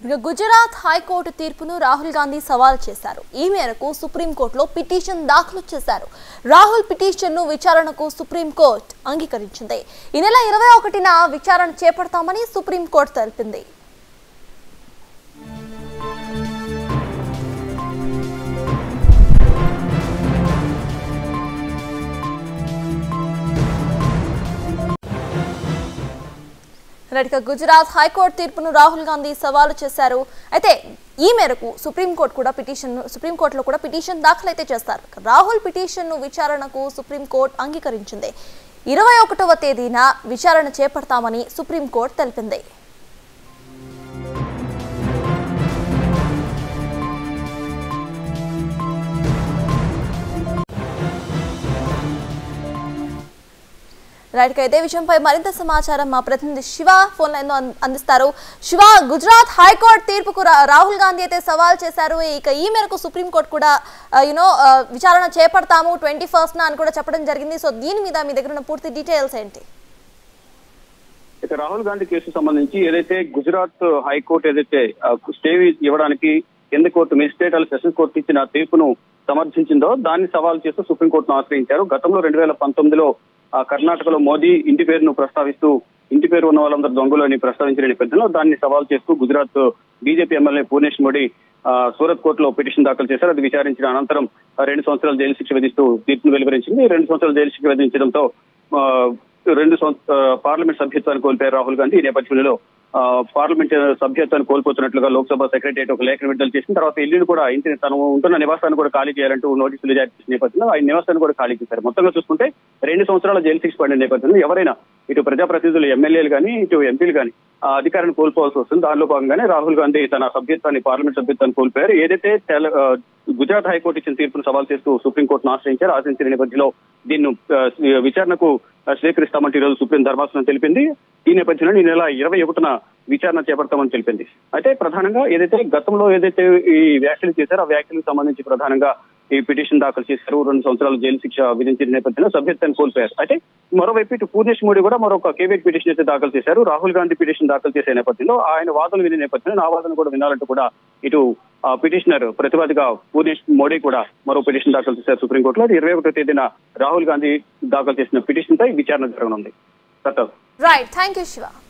ఇక గుజరాత్ హైకోర్టు తీర్పును రాహుల్ గాంధీ సవాల్ చేశారు ఈ మేరకు సుప్రీంకోర్టులో పిటిషన్ దాఖలు చేశారు రాహుల్ పిటిషన్ను విచారణకు సుప్రీంకోర్టు అంగీకరించింది ఈ నెల ఇరవై ఒకటిన విచారణ చేపడతామని సుప్రీంకోర్టు తెలిపింది రైట్ ఇక గుజరాత్ హైకోర్టు తీర్పును రాహుల్ గాంధీ సవాలు చేశారు అయితే ఈ మేరకు సుప్రీంకోర్టు కూడా పిటిషన్ సుప్రీంకోర్టులో కూడా పిటిషన్ దాఖలైతే చేస్తారు రాహుల్ పిటిషన్ను విచారణకు సుప్రీంకోర్టు అంగీకరించింది ఇరవై ఒకటవ తేదీన విచారణ చేపడతామని సుప్రీంకోర్టు తెలిపింది రైట్ ఇక ఇదే విషయంపై మరింత సమాచారం మా ప్రతినిధి శివ ఫోన్ లైన్ లో అందిస్తారు శివ గుజరాత్ హైకోర్టు తీర్పుకు రా- రాహుల్ గాంధీ అయితే సవాల్ చేశారు ఇక ఈ మేరకు సుప్రీంకోర్టు కూడా యునో విచారణ చేపడతాము ట్వంటీ ఫస్ట్ అని కూడా చెప్పడం జరిగింది సో దీని మీద మీ దగ్గర ఉన్న పూర్తి డీటెయిల్స్ ఏంటి ఇక రాహుల్ గాంధీ కేసు సంబంధించి ఏదైతే గుజరాత్ హైకోర్టు ఏదైతే ఆ, స్టే ఇవ్వడానికి కేంద్ర కోర్టు మెజిస్ట్రేట్ సెషన్స్ కోర్టు ఇచ్చిన తీర్పును సమర్థించిందో దాన్ని సవాల్ చేస్తూ సుప్రీంకోర్టును ఆశ్రయించారు గతంలో రెండు వేల పంతొమ్మిదిలో ఆ, కర్ణాటకలో మోదీ ఇంటి పేరును ప్రస్తావిస్తూ ఇంటి పేరు ఉన్న వాళ్ళందరూ దొంగలు అని ప్రస్తావించిన నేపథ్యంలో దాన్ని సవాల్ చేస్తూ గుజరాత్ బీజేపీ ఎమ్మెల్యే పూర్ణేష్ మోడీ ఆ, సూరత్ కోర్టులో పిటిషన్ దాఖలు చేశారు అది విచారించిన అనంతరం ఆ, రెండు సంవత్సరాలు జైలు శిక్ష విధిస్తూ తీర్పును వెలువరించింది రెండు సంవత్సరాలు జైలు శిక్ష విధించడంతో ఆ, రెండు సంవత్స- ఆ, పార్లమెంట్ సభ్యత్వాన్ని కోల్పోయారు రాహుల్ గాంధీ ఈ నేపథ్యంలో ఆ, పార్లమెంట్ సభ్యత్వాన్ని కోల్పోతున్నట్లుగా లోక్సభ సెక్రటరియట్ ఒక లేఖను విడుదల చేసిన తర్వాత ఇల్లును కూడా ఇంటిని తను ఉంటున్న నివాసాన్ని కూడా ఖాళీ చేయాలంటూ నోటీసులు జారీ చేసిన నేపథ్యంలో ఆయన నివాసాన్ని కూడా ఖాళీ చేశారు మొత్తంగా చూసుకుంటే రెండు సంవత్సరాల జైలు శిక్ష పడిన నేపథ్యంలో ఎవరైనా ఇటు ప్రజాప్రతినిధులు ఎమ్మెల్యేలు కానీ ఇటు ఎంపీలు కానీ ఆ అధికారాన్ని కోల్పోవాల్సి వస్తుంది దానిలో భాగంగానే రాహుల్ గాంధీ తన సభ్యత్వాన్ని పార్లమెంట్ సభ్యత్వాన్ని కోల్పోయారు ఏదైతే తెల- ఆ, గుజరాత్ హైకోర్టు ఇచ్చిన తీర్పును సవాల్ చేస్తూ సుప్రీంకోర్టును ఆశ్రయించారు ఆశ్రయించిన నేపథ్యంలో దీన్ని ఆ, విచారణకు ఆ, స్వీకరిస్తామంటూ ఈరోజు సుప్రీం ధర్మాసనం తెలిపింది ఈ నేపథ్యంలో ఈ నెల ఇరవై ఒకటిన విచారణ చేపడతామని తెలిపింది అయితే ప్రధానంగా ఏదైతే గతంలో ఏదైతే ఈ వ్యాఖ్యలు చేశారో ఆ వ్యాఖ్యలకు సంబంధించి ప్రధానంగా ఈ పిటిషన్ దాఖలు చేశారు రెండు సంవత్సరాలు జైలు శిక్ష విధించిన నేపథ్యంలో సభ్యత్వాన్ని కోల్పోయారు అయితే మరోవైపు ఇటు పూర్ణేష్ మోడీ కూడా మరొక కేవీఎట్ పిటిషన్ అయితే దాఖలు చేశారు రాహుల్ గాంధీ పిటిషన్ దాఖలు చేసే నేపథ్యంలో ఆయన వాదనలు వినే నేపథ్యంలో నా వాదన కూడా వినాలంటూ కూడా ఇటు ఆ, పిటిషనర్ ప్రతివాదిగా పూర్ణేష్ మోడీ కూడా మరో పిటిషన్ దాఖలు చేశారు సుప్రీంకోర్టులో అది ఇరవై ఒకటో తేదీన రాహుల్ గాంధీ దాఖలు చేసిన పిటిషన్ పై విచారణ జరగనుంది సత్తా రైట్ థ్యాంక్ యూ శివ